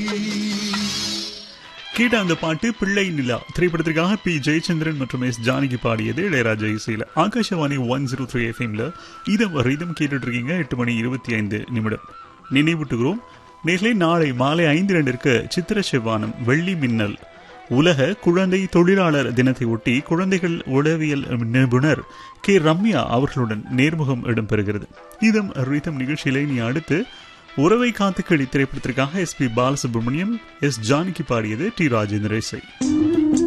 கேட்ட அந்த பாட்டு பிள்ளை நிலா திரைப்படத்திற்காக பி ஜெயச்சந்திரன் மற்றும் எஸ் ஜானகி பாடியது இளையராஜா இசையில் ஆகாஷவாணி ஒன் ஜீரோ த்ரீ எஃப்எம்ல இதம் ரிதம் கேட்டுட்டு இருக்கீங்க எட்டு மணி இருபத்தி ஐந்து நிமிடம் நினைவூட்டுகிறோம் நேர்களே நாளை மாலை ஐந்து ரெண்டிற்கு சித்திர செவ்வானம் வெள்ளி மின்னல் உலக குழந்தை தொழிலாளர் தினத்தை ஒட்டி குழந்தைகள் உளவியல் நிபுணர் கே ரம்யா அவர்களுடன் நேர்முகம் இடம்பெறுகிறது இதம் ரிதம் நிகழ்ச்சியிலே நீ அடுத்து உறவை காத்துக்களி திரைப்படத்திற்காக S P Balasubrahmanyam S Janaki பாடியது டி ராஜேந்திர இசை